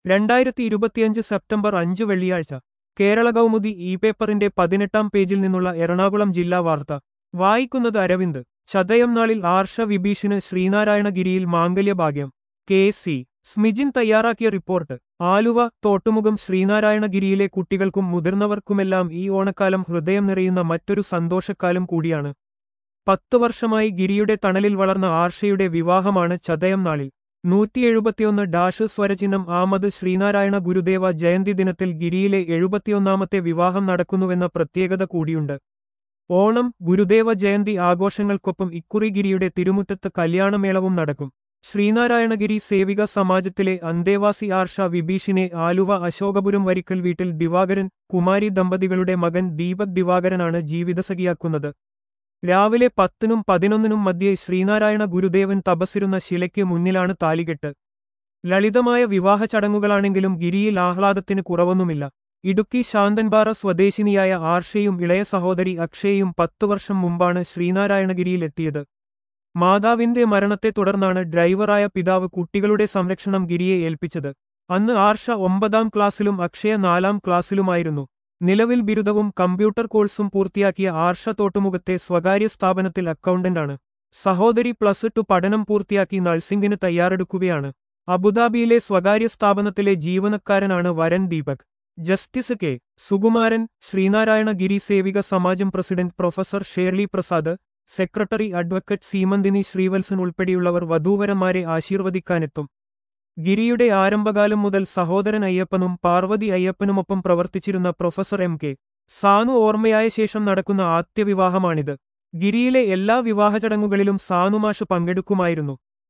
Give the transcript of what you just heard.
രണ്ടായിരത്തി ഇരുപത്തിയഞ്ച് സെപ്റ്റംബർ അഞ്ച് വെള്ളിയാഴ്ച കേരള കൗമുദി ഇ പേപ്പറിന്റെ പതിനെട്ടാം പേജിൽ നിന്നുള്ള എറണാകുളം ജില്ലാ വാർത്ത വായിക്കുന്നത് അരവിന്ദ് ചതയം നാളിൽ ആർഷ വിഭീഷിന് ശ്രീനാരായണഗിരിയിൽ മാംഗല്യഭാഗ്യം കെ സി സ്മിജിൻ തയ്യാറാക്കിയ റിപ്പോർട്ട് ആലുവ തോട്ടുമുഖം ശ്രീനാരായണഗിരിയിലെ കുട്ടികൾക്കും മുതിർന്നവർക്കുമെല്ലാം ഈ ഓണക്കാലം ഹൃദയം നിറയുന്ന മറ്റൊരു സന്തോഷക്കാലം കൂടിയാണ് പത്തു വർഷമായി ഗിരിയുടെ തണലിൽ വളർന്ന ആർഷയുടെ വിവാഹമാണ് ചതയം നാളിൽ നൂറ്റി എഴുപത്തിയൊന്ന് ഡാഷ് സ്വരചിഹ്നം ആമത് ശ്രീനാരായണ ഗുരുദേവ ജയന്തി ദിനത്തിൽ ഗിരിയിലെ എഴുപത്തിയൊന്നാമത്തെ വിവാഹം നടക്കുന്നുവെന്ന പ്രത്യേകത കൂടിയുണ്ട് ഓണം ഗുരുദേവ ജയന്തി ആഘോഷങ്ങൾക്കൊപ്പം ഇക്കുറി ഗിരിയുടെ തിരുമുറ്റത്ത് കല്യാണമേളവും നടക്കും ശ്രീനാരായണഗിരി സേവിക സമാജത്തിലെ അന്തേവാസി ആർഷ വിഭീഷിനെ ആലുവ അശോകപുരം വരിക്കൽ വീട്ടിൽ ദിവാകരൻ കുമാരി ദമ്പതികളുടെ മകൻ ദീപക് ദിവാകരനാണ് ജീവിതസഖിയാക്കുന്നത് രാവിലെ പത്തിനും പതിനൊന്നിനും മധ്യേ ശ്രീനാരായണ ഗുരുദേവൻ തപസ്സിരുന്ന ശിലയ്ക്ക് മുന്നിലാണ് താലികെട്ട് ലളിതമായ വിവാഹ ചടങ്ങുകളാണെങ്കിലും ഗിരിയിൽ ആഹ്ലാദത്തിന് കുറവൊന്നുമില്ല ഇടുക്കി ശാന്തൻപാറ സ്വദേശിനിയായ ആർഷയും ഇളയ സഹോദരി അക്ഷയയും പത്തു വർഷം മുമ്പാണ് ശ്രീനാരായണഗിരിയിലെത്തിയത് മാതാവിന്റെ മരണത്തെ തുടർന്നാണ് ഡ്രൈവറായ പിതാവ് കുട്ടികളുടെ സംരക്ഷണം ഗിരിയെ ഏൽപ്പിച്ചത് അന്ന് ആർഷ ഒമ്പതാം ക്ലാസ്സിലും അക്ഷയ നാലാം ക്ലാസ്സിലുമായിരുന്നു നിലവിൽ ബിരുദവും കമ്പ്യൂട്ടർ കോഴ്സും പൂർത്തിയാക്കിയ ആർഷ തോട്ടുമുഖത്തെ സ്വകാര്യ സ്ഥാപനത്തിൽ അക്കൗണ്ടന്റാണ് സഹോദരി പ്ലസ് ടു പഠനം പൂർത്തിയാക്കി നഴ്സിംഗിന് തയ്യാറെടുക്കുകയാണ് അബുദാബിയിലെ സ്വകാര്യ സ്ഥാപനത്തിലെ ജീവനക്കാരനാണ് വരൻ Deepak justice K Sukumaran Sree Narayana Giri Sevika Samajam president professor Sherly Prasad secretary advocate Seemanthini Sreevalsan ഉൾപ്പെടെയുള്ളവർ വധൂവരന്മാരെ ആശീർവദിക്കാനെത്തും ഗിരിയുടെ ആരംഭകാലം മുതൽ സഹോദരൻ അയ്യപ്പനും പാർവതി അയ്യപ്പനുമൊപ്പം പ്രവർത്തിച്ചിരുന്ന പ്രൊഫസർ എം കെ സാനു ഓർമ്മയായ ശേഷം നടക്കുന്ന ആദ്യ വിവാഹമാണിത് ഗിരിയിലെ എല്ലാ വിവാഹ ചടങ്ങുകളിലും സാനുമാഷ് പങ്കെടുക്കുമായിരുന്നു